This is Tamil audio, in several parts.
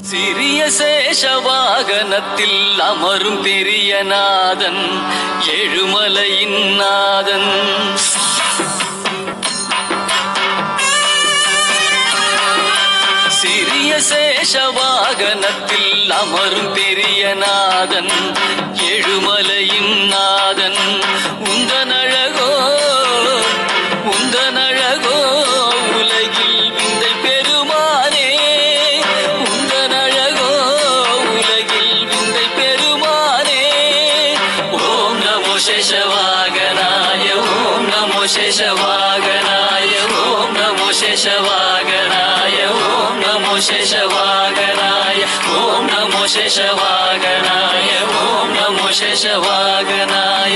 சிறிய சேஷ வாகனத்தில் அமரும் பெரிய நாதன் எழுமலையின் நாதன் சிறிய சேஷ வாகனத்தில் அமரும் பெரிய நாதன் எழுமலையின் நாதன் உந்தனழகோ உந்தனழகோ உலகில் விந்தை பெருமானே உந்தனழகோ உலகில் விந்தை பெருமானே ஓம் நமோ சேஷவாகனாய ஓம் நமோ சேஷவாகனாய ஓம் நமோ சேஷவாகனாய ஓம் நமோ சேஷவாகனாய ஓம் நமோ சேஷவாகனாய ஓம் நமோ சேஷவாகனாய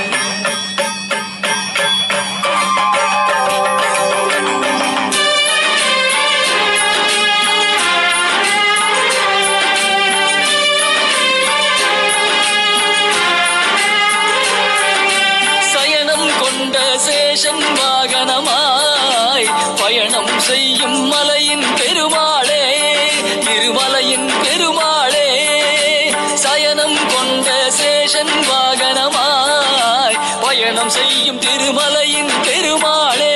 சயனம் கொண்ட சேஷன் வாகனமாய் பயணம் செய்யும் மலையின் பெருமாளே திருமலையின் பெருமாளே சயனம் கொண்ட சேஷன் வாகனமாய் பயணம் செய்யும் திருமலையின் பெருமாளே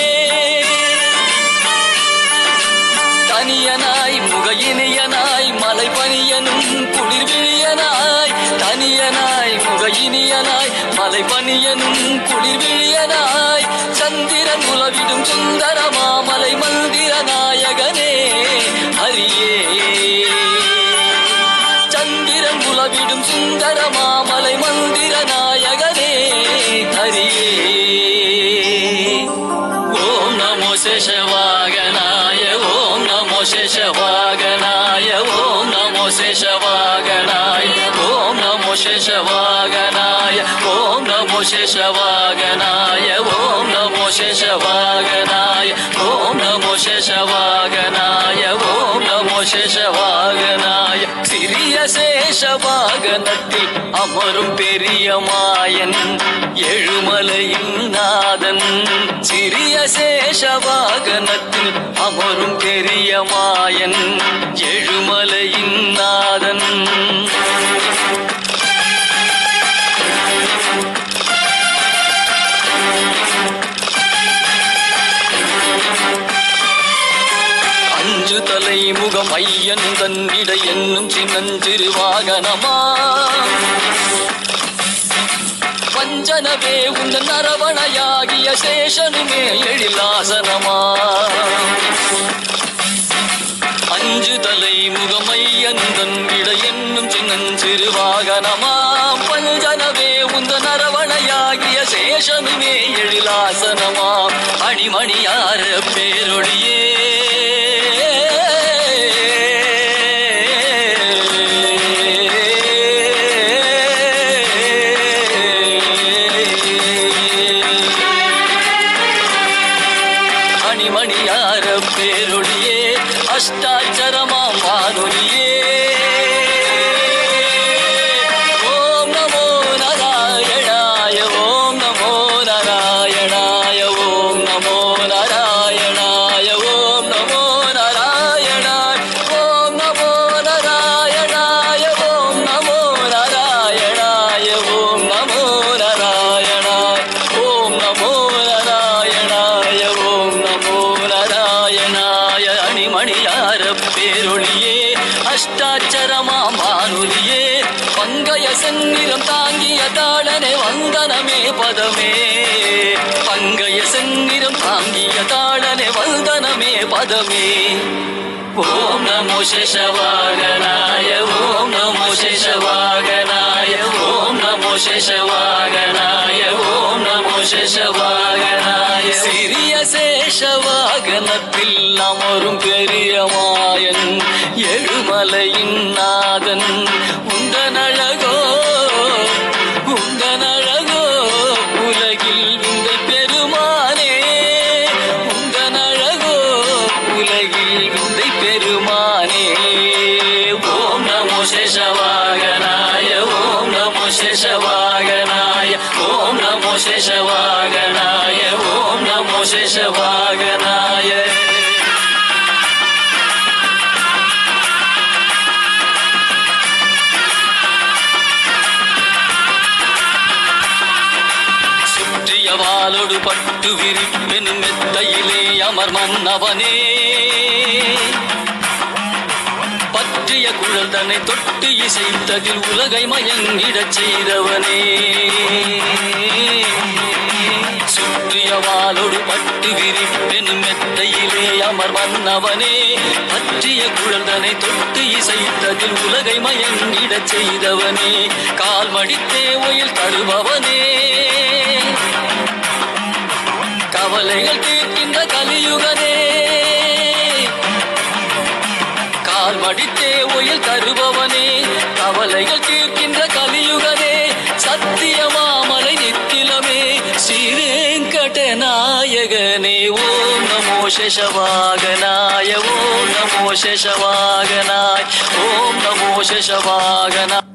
தனியனாய் முகையினியனாய் மலை பனியனும் குளிர்விழியனாய் தனியனாய் முகையினியனாய் மலை பனியனும் குளிர்விழியனாய் சந்திரன் உலவிடும் சுந்தர மாமலை மந்திர நாயகனே ஹரியே சந்திரன் உலவிடும் சுந்தர மாமலை மந்திர நாயகனே ஹரியே ஓம் நமோ சேஷவாகனாய ஓம் நமோ சேஷவாகனாய ஓம் நமோ சேஷவாகனாய ஓம் நமோ சேஷவாகனாய ஓம் நமோ சேஷவாகனாய ஓம் நமோ சேஷவாகனாய ஓம் நமோ சேஷவாகனாய ஓம் நமோ சேஷவாகனாய சிறிய சேஷவாகனத்தில் அமரும் பெரிய மாயன் எழுமலையின் நாதன் சிறிய சேஷவாகனத்தில் அமரும் பெரிய மாயன் எழுமலையின் நாதன் அஞ்சு தலை முகம் ஐயன் தன்னிட என்னும் சின்னஞ்சிறு வாகனமா வஞ்சனவே உந்தன் அரவணையாகிய சேஷனுமே எழிலாசனமா அஞ்சு தலை முகமையன் தன்னிட என்னும் சின்னஞ்சிறு வாகனமா பஞ்சனவே உந்தன் அரவணையாகிய சேஷனுமே எழிலாசனமா அணிமணியார பேரொழியே அணிமணியார பேரொழியே அஷ்டாட்சரமாம் வானொலியே ஓம் நமோ நாராயணாய ஓம் நமோ நாராயணாய ஓம் நமோ நாராயணாய ஓம் நமோ நாராயணாய ஓம் நமோ நாராயணாய ஓம் நமோ நாராயணாய ஓம் நமோ நாராயணாய ஓம் நமோ நாராயணாய ஓம் நமோ நாராயணாய அணிமணியார பேரொழியே அஷ்டாட்சரமா மானுலியே பங்கய செந்நிறம் தாங்கிய தாளனே வந்தனமே பதமே பங்கய செந்நிறம் தாங்கிய தாளனே வந்தனமே பதமே ஓம் நமோ சேஷவாகனாய ஓம் நமோ சேஷவாகனாய ஓம் நமோ சேஷவாகனாய ஓம் நமோ சேஷவாகனாய சிறிய சேஷவாகனத்தில் அமரும் பெரிய மாயன் எழுமலையின் நாதன் உந்தனழகோ உந்தனழகோ உலகில் விந்தை பெருமானே உந்தனழகோ உலகில் விந்தை பெருமானே ஓம் நமோ சேஷவாகனாய ஓம் நமோ சேஷவாகனாய ஓம் நமோ சேஷவாகனாய ஓம் நமோ சேஷவாகனாய பட்டு விரிப்பெனும் மெத்தையிலே அமர் மன்னவனே பற்றிய குழல் தன்னை தொட்டு இசைத்ததில் உலகை மயங்கிடச் செய்தவனே சுற்றிய வாளோடு பட்டு விரிப்பெனும் மெத்தையிலே அமர் மன்னவனே பற்றிய குழல் தன்னை தொட்டு இசைத்ததில் உலகை மயங்கிடச் செய்தவனே கால் மடித்தே ஒயில் தருபவனே கவலைகள் தீர்க்கின்ற கலியுகனே கால் மடித்தே உயிர் தருபவனே கவலைகள் தீர்க்கின்ற கலியுகனே சத்தியமாமலை நித்திலமே ஸ்ரீரேங்கட நாயகனே ஓம் நமோ சஷவாகனாய ஓம் நமோ சஷவாகனாய் ஓம் நமோ சஷவாகனாய்